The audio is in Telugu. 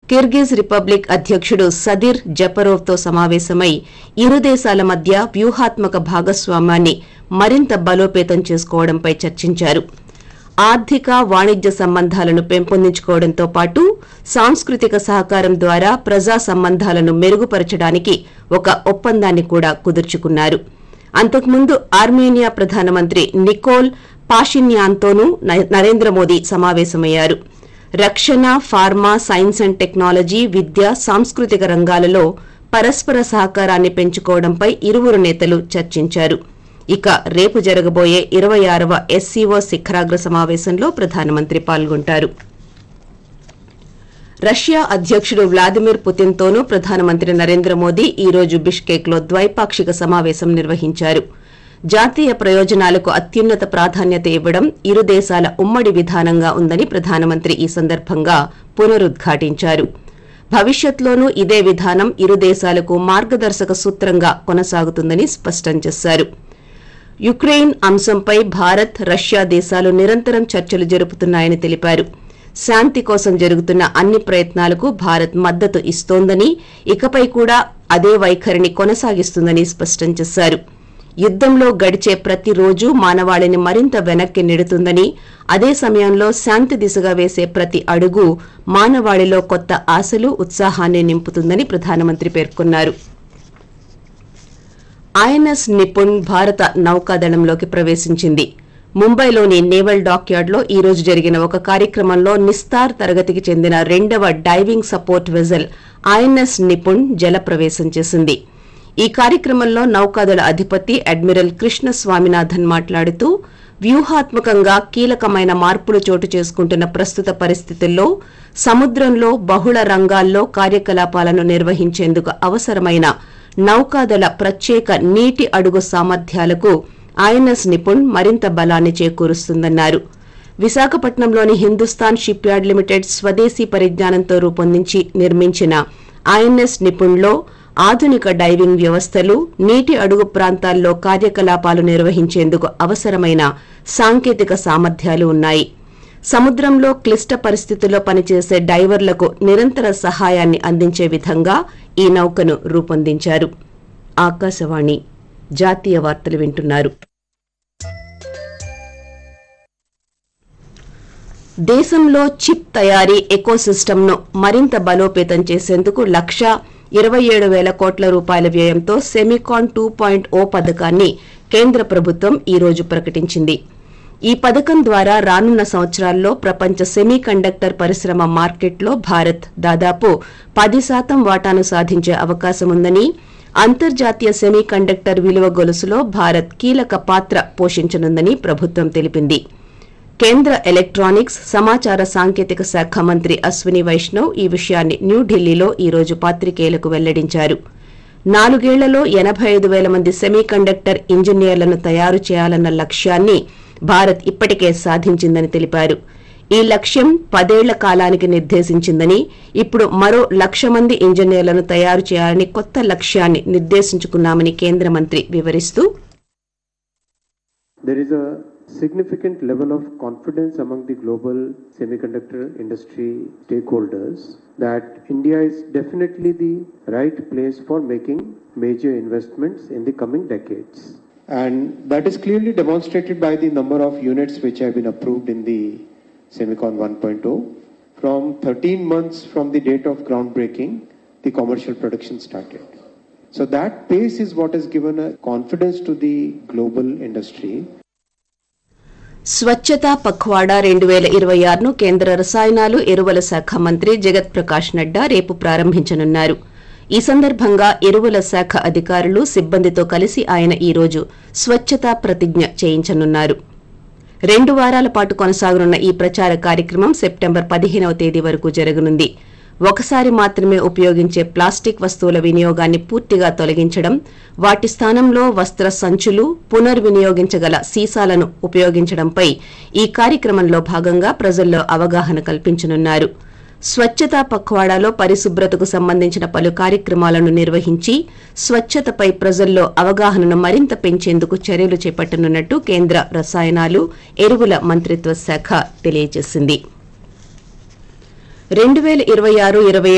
కిర్గిజ్ రిపబ్లిక్ అధ్యక్షుడు సదిర్ జపరోవ్తో సమావేశమై ఇరు దేశాల మధ్య వ్యూహాత్మక భాగస్వామ్యాన్ని మరింత బలోపేతం చేసుకోవడంపై చర్చించారు ఆర్థిక వాణిజ్య సంబంధాలను పెంపొందించుకోవడంతో పాటు సాంస్కృతిక సహకారం ద్వారా ప్రజా సంబంధాలను మెరుగుపరచడానికి ఒక ఒప్పందాన్ని కూడా కుదుర్చుకున్నారు అంతకుముందు ఆర్మేనియా ప్రధానమంత్రి నికోల్ పాషిన్యాన్తోనూ న- నరేంద్ర మోదీ సమావేశమయ్యారు రక్షణ ఫార్మా సైన్స్ అండ్ టెక్నాలజీ విద్య సాంస్కృతిక రంగాలలో పరస్పర సహకారాన్ని పెంచుకోవడంపై ఇరువురు నేతలు చర్చించారు ఇక రేపు జరగబోయే ఇరవై ఆరవ ఎస్సీఓ శిఖరాగ్ర సమావేశంలో ప్రధానమంత్రి పాల్గొంటారు రష్యా అధ్యక్షుడు వ్లాదిమిర్ పుతిన్తోనూ ప్రధానమంత్రి నరేంద్ర మోదీ ఈ రోజు బిష్కేక్లో ద్వైపాక్షిక సమావేశం నిర్వహించారు జాతీయ ప్రయోజనాలకు అత్యున్నత ప్రాధాన్యత ఇవ్వడం ఇరు దేశాల ఉమ్మడి విధానంగా ఉందని ప్రధానమంత్రి ఈ సందర్భంగా పునరుద్ఘాటించారు భవిష్యత్లోనూ ఇదే విధానం ఇరు దేశాలకు మార్గదర్శక సూత్రంగా కొనసాగుతుందని స్పష్టం చేశారు యుక్రెయిన్ అంశంపై భారత్ రష్యా దేశాలు నిరంతరం చర్చలు జరుపుతున్నాయని తెలిపారు శాంతి కోసం జరుగుతున్న అన్ని ప్రయత్నాలకు భారత్ మద్దతు ఇస్తోందని ఇకపై కూడా అదే వైఖరిని కొనసాగిస్తుందని స్పష్టం చేశారు యుద్దంలో గడిచే ప్రతి రోజు మానవాళిని మరింత వెనక్కి నెడుతుందని అదే సమయంలో శాంతి దిశగా వేసే ప్రతి అడుగు మానవాళిలో కొత్త ఆశలు ఉత్సాహాన్ని నింపుతుందని ప్రధానమంత్రి పేర్కొన్నారు ఐఎన్ఎస్ నిపుణ్ భారత నౌకాదళంలోకి ప్రవేశించింది ముంబైలోని నేవల్ డాక్యార్డ్లో ఈ రోజు జరిగిన ఒక కార్యక్రమంలో నిస్తార్ తరగతికి చెందిన రెండవ diving support vessel INS Nipun జల ప్రవేశం చేసింది ఈ కార్యక్రమంలో నౌకాదళ అధిపతి అడ్మిరల్ కృష్ణ స్వామినాథన్ మాట్లాడుతూ వ్యూహాత్మకంగా కీలకమైన మార్పులు చోటు చేసుకుంటున్న ప్రస్తుత పరిస్థితుల్లో సముద్రంలో బహుళ రంగాల్లో కార్యకలాపాలను నిర్వహించేందుకు అవసరమైన నౌకాదళ ప్రత్యేక నీటి అడుగు సామర్థ్యాలకు ఐఎన్ఎస్ నిపుణ్ మరింత బలాన్ని చేకూరుస్తుందన్నారు విశాఖపట్నంలోని హిందుస్థాన్ షిప్ యార్డ్ లిమిటెడ్ స్వదేశీ పరిజ్ఞానంతో రూపొందించి నిర్మించిన ఐఎన్ఎస్ నిపుణ్లో ఆధునిక డైవింగ్ వ్యవస్థలు నీటి అడుగు ప్రాంతాల్లో కార్యకలాపాలు నిర్వహించేందుకు అవసరమైన సాంకేతిక సామర్థ్యాలు ఉన్నాయి సముద్రంలో క్లిష్ట పరిస్థితుల్లో పనిచేసే డైవర్లకు నిరంతర సహాయాన్ని అందించే విధంగా ఈ నౌకను రూపొందించారు ఆకాశవాణి జాతీయ వార్తలు వింటున్నారు దేశంలో చిప్ తయారీ ఎకోసిస్టమ్ను మరింత బలోపేతం చేసేందుకు లక్ష ఇరవై ఏడు వేల కోట్ల రూపాయల వ్యయంతో సెమికాన్ టూ పాయింట్ ఓ పథకాన్ని కేంద్ర ప్రభుత్వం ఈ రోజు ప్రకటించింది ఈ పథకం ద్వారా రానున్న సంవత్సరాల్లో ప్రపంచ సెమీ కండక్టర్ పరిశ్రమ మార్కెట్లో భారత్ దాదాపు పది శాతం వాటాను సాధించే అవకాశం ఉందని అంతర్జాతీయ సెమీ కండక్టర్ విలువ గొలుసులో భారత్ కీలక పాత్ర పోషించనుందని ప్రభుత్వం తెలిపింది కేంద్ర ఎలక్ట్రానిక్స్ సమాచార సాంకేతిక శాఖ మంత్రి అశ్విని వైష్ణవ్ ఈ విషయాన్ని న్యూఢిల్లీలో ఈ రోజు పాత్రికేయులకు వెల్లడించారు నాలుగేళ్లలో ఎనభై ఐదు వేల మంది సెమీ కండక్టర్ ఇంజనీర్లను తయారు చేయాలన్న లక్ష్యాన్ని భారత్ ఇప్పటికే సాధించిందని తెలిపారు ఈ లక్ష్యం పదేళ్ల కాలానికి నిర్దేశించిందని ఇప్పుడు మరో లక్ష మంది ఇంజనీర్లను తయారు చేయాలని కొత్త లక్ష్యాన్ని నిర్దేశించుకున్నామని కేంద్ర మంత్రి వివరిస్తూ There is a significant level of confidence among the global semiconductor industry stakeholders that India is definitely the right place for making major investments in the coming decades. And that is clearly demonstrated by the number of units which have been approved in the Semicon 1.0. From 13 months from the date of groundbreaking, the commercial production started. So that pace is what has given a confidence to the global industry స్వచ్ఛతా పఖ్వాడా రెండు వేల ఇరవై ఆరును కేంద్ర రసాయనాలు ఎరువుల శాఖ మంత్రి జగత్ ప్రకాష్ నడ్డా రేపు ప్రారంభించనున్నారు ఈ సందర్భంగా ఎరువుల శాఖ అధికారులు సిబ్బందితో కలిసి ఆయన ఈ రోజు స్వచ్ఛతా ప్రతిజ్ఞ చేయించనున్నారు రెండు వారాల పాటు కొనసాగనున్న ఈ ప్రచార కార్యక్రమం సెప్టెంబర్ పదిహేనవ తేదీ వరకు జరగనుంది ఒకసారి మాత్రమే ఉపయోగించే ప్లాస్టిక్ వస్తువుల వినియోగాన్ని పూర్తిగా తొలగించడం వాటి స్థానంలో వస్త్ర సంచులు పునర్వినియోగించగల సీసాలను ఉపయోగించడంపై ఈ కార్యక్రమంలో భాగంగా ప్రజల్లో అవగాహన కల్పించనున్నారు స్వచ్ఛతా పఖ్వాడాలో పరిశుభ్రతకు సంబంధించిన పలు కార్యక్రమాలను నిర్వహించి స్వచ్ఛతపై ప్రజల్లో అవగాహనను మరింత పెంచేందుకు చర్యలు చేపట్టనున్నట్టు కేంద్ర రసాయనాలు ఎరువుల మంత్రిత్వ శాఖ తెలియజేసింది రెండు వేల ఇరవై ఆరు ఇరవై